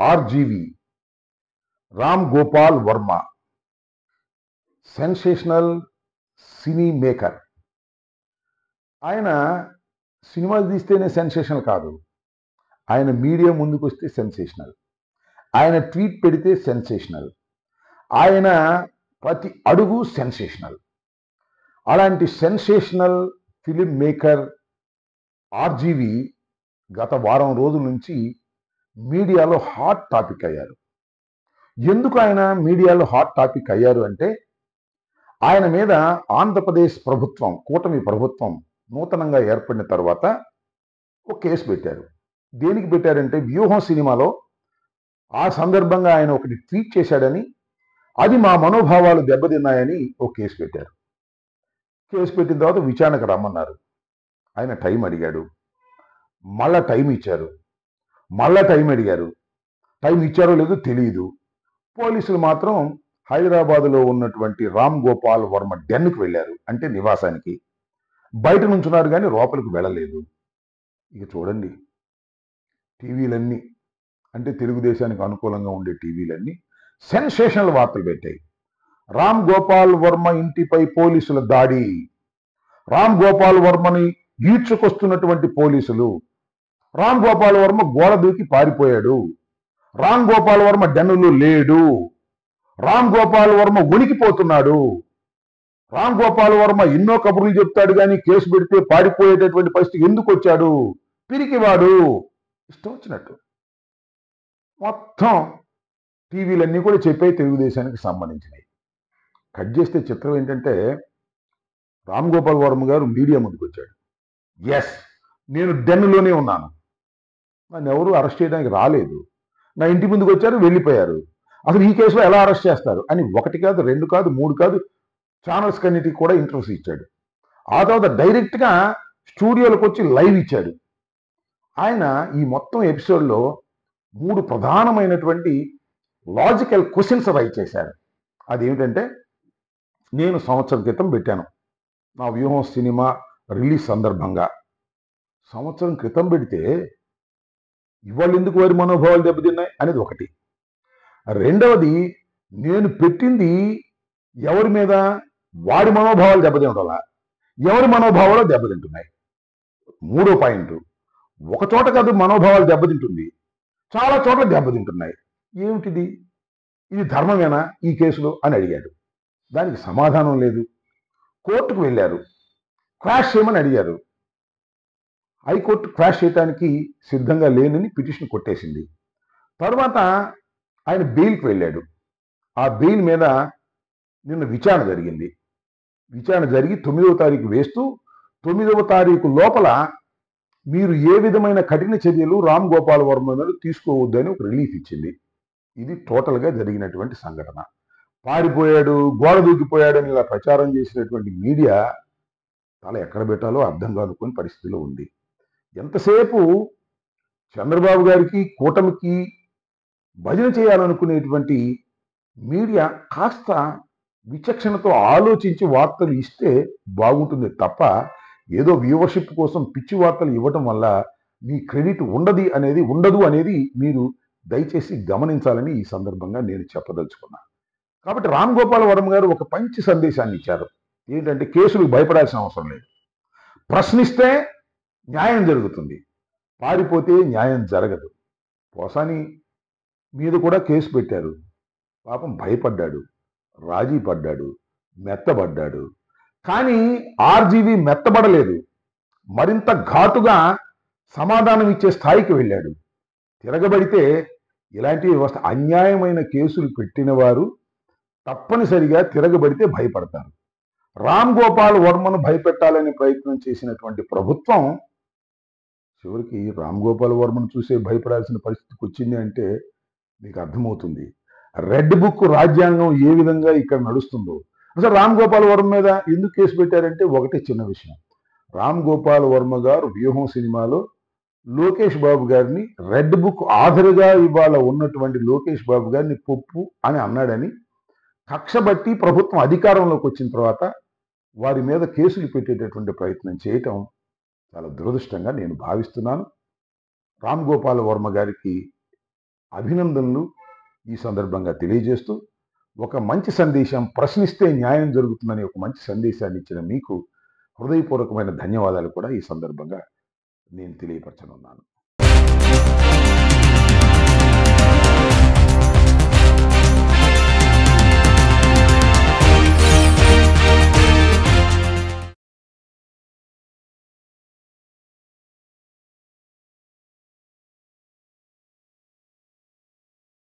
RGV Ram Gopal Varma sensational cine maker ఆయన సినిమాలు తీస్తేనే sensational కాదు ఆయన మీడియా ముందుకు వస్తే సెన్సేషనల్ ఆయన ట్వీట్ పెడితే సెన్సేషనల్ ఆయన ప్రతి అడుగు సెన్సేషనల్ అలాంటి సెన్సేషనల్ ఫిలిం మేకర్ ఆర్జీవి గత వారం రోజుల నుంచి మీడియాలో హాట్ టాపిక్ అయ్యారు ఎందుకు ఆయన మీడియాలో హాట్ టాపిక్ అయ్యారు అంటే ఆయన మీద ఆంధ్రప్రదేశ్ ప్రభుత్వం కూటమి ప్రభుత్వం నూతనంగా ఏర్పడిన తర్వాత ఒక కేసు పెట్టారు దేనికి పెట్టారంటే వ్యూహం సినిమాలో ఆ సందర్భంగా ఆయన ఒకటి ట్వీట్ చేశాడని అది మా మనోభావాలు దెబ్బతిన్నాయని ఒక కేసు పెట్టారు కేసు పెట్టిన తర్వాత విచారణకు రమ్మన్నారు ఆయన టైం అడిగాడు మళ్ళా టైం ఇచ్చారు మళ్ళా టైం అడిగారు టైం ఇచ్చారో లేదో తెలియదు పోలీసులు మాత్రం హైదరాబాదులో ఉన్నటువంటి రామ్ గోపాల్ వర్మ డెన్కి వెళ్ళారు అంటే నివాసానికి బయట నుంచున్నారు కానీ లోపలికి వెళ్ళలేదు ఇక చూడండి టీవీలన్నీ అంటే తెలుగుదేశానికి అనుకూలంగా ఉండే టీవీలన్నీ సెన్సేషనల్ వార్తలు పెట్టాయి రామ్ గోపాల్ వర్మ ఇంటిపై పోలీసుల దాడి రామ్ గోపాల్ వర్మని ఈడ్చుకొస్తున్నటువంటి పోలీసులు రామ్ గోపాల్ వర్మ గోడ దూకి పారిపోయాడు రామ్ గోపాల్ వర్మ డెన్నులో లేడు రామ్ గోపాల్ వర్మ ఉనికిపోతున్నాడు రామ్ గోపాల్ వర్మ ఎన్నో కబుర్లు చెప్తాడు కానీ కేసు పెడితే పారిపోయేటటువంటి పరిస్థితి ఎందుకు వచ్చాడు పిరికివాడు ఇష్టం వచ్చినట్టు మొత్తం టీవీలన్నీ కూడా చెప్పాయి తెలుగుదేశానికి సంబంధించినవి కట్ చేస్తే చిత్రం ఏంటంటే రామ్ గోపాల్ వర్మ గారు మీడియా ముందుకు వచ్చాడు ఎస్ నేను డెన్నులోనే ఉన్నాను నన్ను ఎవరు అరెస్ట్ చేయడానికి రాలేదు నా ఇంటి ముందుకు వచ్చారు వెళ్ళిపోయారు అసలు ఈ కేసులో ఎలా అరెస్ట్ చేస్తారు అని ఒకటి కాదు రెండు కాదు మూడు కాదు ఛానల్స్ కన్నిటికి కూడా ఇంటర్వ్యూస్ ఇచ్చాడు ఆ తర్వాత డైరెక్ట్గా స్టూడియోలకు వచ్చి లైవ్ ఇచ్చాడు ఆయన ఈ మొత్తం ఎపిసోడ్లో మూడు ప్రధానమైనటువంటి లాజికల్ క్వశ్చన్స్ రైట్ చేశారు అదేమిటంటే నేను సంవత్సరం క్రితం పెట్టాను నా వ్యూహం సినిమా రిలీజ్ సందర్భంగా సంవత్సరం క్రితం పెడితే ఇవాళ ఎందుకు వారి మనోభావాలు దెబ్బతిన్నాయి అనేది ఒకటి రెండవది నేను పెట్టింది ఎవరి మీద వాడి మనోభావాలు దెబ్బతింటాలా ఎవరి మనోభావాలు దెబ్బతింటున్నాయి మూడో పాయింట్ ఒక చోట కాదు మనోభావాలు దెబ్బతింటుంది చాలా చోట్ల దెబ్బతింటున్నాయి ఏమిటిది ఇది ధర్మమేనా ఈ కేసులో అని అడిగాడు దానికి సమాధానం లేదు కోర్టుకు వెళ్ళారు క్రాష్ చేయమని అడిగారు హైకోర్టు క్రాష్ చేయడానికి సిద్ధంగా లేనని పిటిషన్ కొట్టేసింది తర్వాత ఆయన బెయిల్కి వెళ్ళాడు ఆ బెయిల్ మీద నిన్న విచారణ జరిగింది విచారణ జరిగి తొమ్మిదవ తారీఖు వేస్తూ తొమ్మిదవ తారీఖు లోపల మీరు ఏ విధమైన కఠిన చర్యలు రామ్ గోపాల్ వర్మ మీద తీసుకోవద్దని ఒక రిలీఫ్ ఇచ్చింది ఇది టోటల్గా జరిగినటువంటి సంఘటన పారిపోయాడు గోడ దూకిపోయాడని ఇలా ప్రచారం చేసినటువంటి మీడియా తల ఎక్కడ పెట్టాలో అర్థం కానుకుని పరిస్థితిలో ఉంది ఎంతసేపు చంద్రబాబు గారికి కూటమికి భజన చేయాలనుకునేటువంటి మీడియా కాస్త విచక్షణతో ఆలోచించి వార్తలు ఇస్తే బాగుంటుంది తప్ప ఏదో వ్యూవర్షిప్ కోసం పిచ్చి వార్తలు ఇవ్వటం వల్ల మీ క్రెడిట్ ఉండదు అనేది ఉండదు అనేది మీరు దయచేసి గమనించాలని ఈ సందర్భంగా నేను చెప్పదలుచుకున్నా కాబట్టి రామ్ గోపాల్ వర్మ గారు ఒక మంచి సందేశాన్ని ఇచ్చారు ఏంటంటే కేసులకు భయపడాల్సిన అవసరం లేదు ప్రశ్నిస్తే న్యాయం జరుగుతుంది పారిపోతే న్యాయం జరగదు పోసాని మీద కూడా కేసు పెట్టారు పాపం భయపడ్డాడు రాజీ పడ్డాడు మెత్తబడ్డాడు కానీ ఆర్జీవి మెత్తబడలేదు మరింత ఘాటుగా సమాధానం ఇచ్చే స్థాయికి వెళ్ళాడు తిరగబడితే ఇలాంటి వ్యవస్థ అన్యాయమైన కేసులు పెట్టిన వారు తప్పనిసరిగా తిరగబడితే భయపడతారు రామ్ గోపాల్ వర్మను భయపెట్టాలని ప్రయత్నం చేసినటువంటి ప్రభుత్వం చివరికి రామ్ గోపాల్ వర్మను చూసే భయపడాల్సిన పరిస్థితికి వచ్చింది అంటే మీకు అర్థమవుతుంది రెడ్ బుక్ రాజ్యాంగం ఏ విధంగా ఇక్కడ నడుస్తుందో అసలు రామ్ గోపాల్ వర్మ మీద ఎందుకు కేసు పెట్టారంటే ఒకటే చిన్న విషయం రామ్ గోపాల్ వర్మ గారు వ్యూహం సినిమాలో లోకేష్ బాబు గారిని రెడ్ బుక్ ఆధరుగా ఇవాళ ఉన్నటువంటి లోకేష్ బాబు గారిని పొప్పు అని అన్నాడని కక్ష బట్టి ప్రభుత్వం అధికారంలోకి వచ్చిన తర్వాత వారి మీద కేసులు పెట్టేటటువంటి ప్రయత్నం చేయటం చాలా దురదృష్టంగా నేను భావిస్తున్నాను రామ్ గోపాల్ వర్మ గారికి అభినందనలు ఈ సందర్భంగా తెలియజేస్తూ ఒక మంచి సందేశం ప్రశ్నిస్తే న్యాయం జరుగుతుందని ఒక మంచి సందేశాన్ని ఇచ్చిన మీకు హృదయపూర్వకమైన ధన్యవాదాలు కూడా ఈ సందర్భంగా నేను తెలియపరచనున్నాను